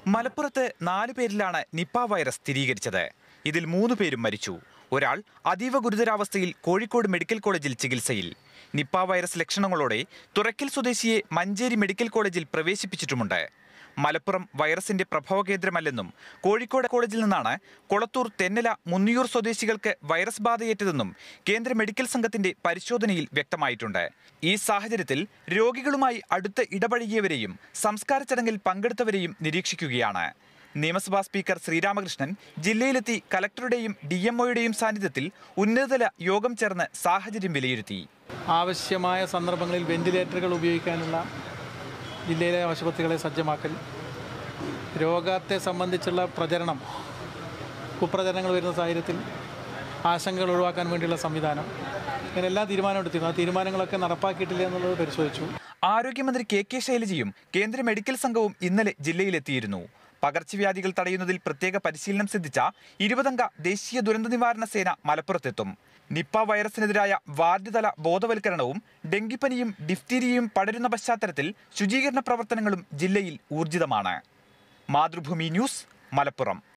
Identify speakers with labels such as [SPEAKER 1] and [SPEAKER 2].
[SPEAKER 1] മലപ്പുറത്ത് നാലു പേരിലാണ് നിപ്പ വൈറസ് സ്ഥിരീകരിച്ചത് ഇതിൽ മൂന്ന് പേരും മരിച്ചു ഒരാൾ അതീവ ഗുരുതരാവസ്ഥയിൽ കോഴിക്കോട് മെഡിക്കൽ കോളേജിൽ ചികിത്സയിൽ നിപ്പ വൈറസ് ലക്ഷണങ്ങളോടെ തുറക്കൽ സ്വദേശിയെ മഞ്ചേരി മെഡിക്കൽ കോളേജിൽ പ്രവേശിപ്പിച്ചിട്ടുമുണ്ട് മലപ്പുറം വൈറസിന്റെ പ്രഭവ കേന്ദ്രമല്ലെന്നും കോഴിക്കോട് കോളേജിൽ നിന്നാണ് കൊളത്തൂർ തെന്നല മുന്നിയൂർ സ്വദേശികൾക്ക് വൈറസ് ബാധയേറ്റതെന്നും കേന്ദ്ര മെഡിക്കൽ സംഘത്തിന്റെ പരിശോധനയിൽ വ്യക്തമായിട്ടുണ്ട് ഈ സാഹചര്യത്തിൽ രോഗികളുമായി അടുത്ത് ഇടപഴകിയവരെയും സംസ്കാര ചടങ്ങിൽ പങ്കെടുത്തവരെയും നിരീക്ഷിക്കുകയാണ് നിയമസഭാ സ്പീക്കർ ശ്രീരാമകൃഷ്ണൻ ജില്ലയിലെത്തി കലക്ടറുടെയും ഡി എംഒയുടെയും സാന്നിധ്യത്തിൽ ഉന്നതതല യോഗം ചേർന്ന് സാഹചര്യം വിലയിരുത്തി
[SPEAKER 2] ആവശ്യമായ സന്ദർഭങ്ങളിൽ വെന്റിലേറ്ററുകൾ ഉപയോഗിക്കാനുള്ള ജില്ലയിലെ ആശുപത്രികളെ സജ്ജമാക്കൽ രോഗത്തെ സംബന്ധിച്ചുള്ള പ്രചരണം കുപ്രചരണങ്ങൾ വരുന്ന സാഹചര്യത്തിൽ ആശങ്കകൾ ഒഴിവാക്കാൻ വേണ്ടിയുള്ള സംവിധാനം ഇങ്ങനെ എല്ലാ തീരുമാനവും എടുത്തിരുന്നു ആ തീരുമാനങ്ങളൊക്കെ നടപ്പാക്കിയിട്ടില്ല എന്നുള്ളത് പരിശോധിച്ചു
[SPEAKER 1] ആരോഗ്യമന്ത്രി കെ കെ ശൈലജയും കേന്ദ്ര മെഡിക്കൽ സംഘവും ഇന്നലെ ജില്ലയിലെത്തിയിരുന്നു പകർച്ചവ്യാധികൾ തടയുന്നതിൽ പ്രത്യേക പരിശീലനം സിദ്ധിച്ച ഇരുപതംഗ ദേശീയ ദുരന്ത നിവാരണ സേന മലപ്പുറത്തെത്തും നിപ്പ വൈറസിനെതിരായ വാർഡ് തല ബോധവൽക്കരണവും ഡെങ്കിപ്പനിയും ഡിഫ്തീരിയയും പടരുന്ന പശ്ചാത്തലത്തിൽ ശുചീകരണ പ്രവർത്തനങ്ങളും ജില്ലയിൽ ഊർജിതമാണ് മാതൃഭൂമി ന്യൂസ് മലപ്പുറം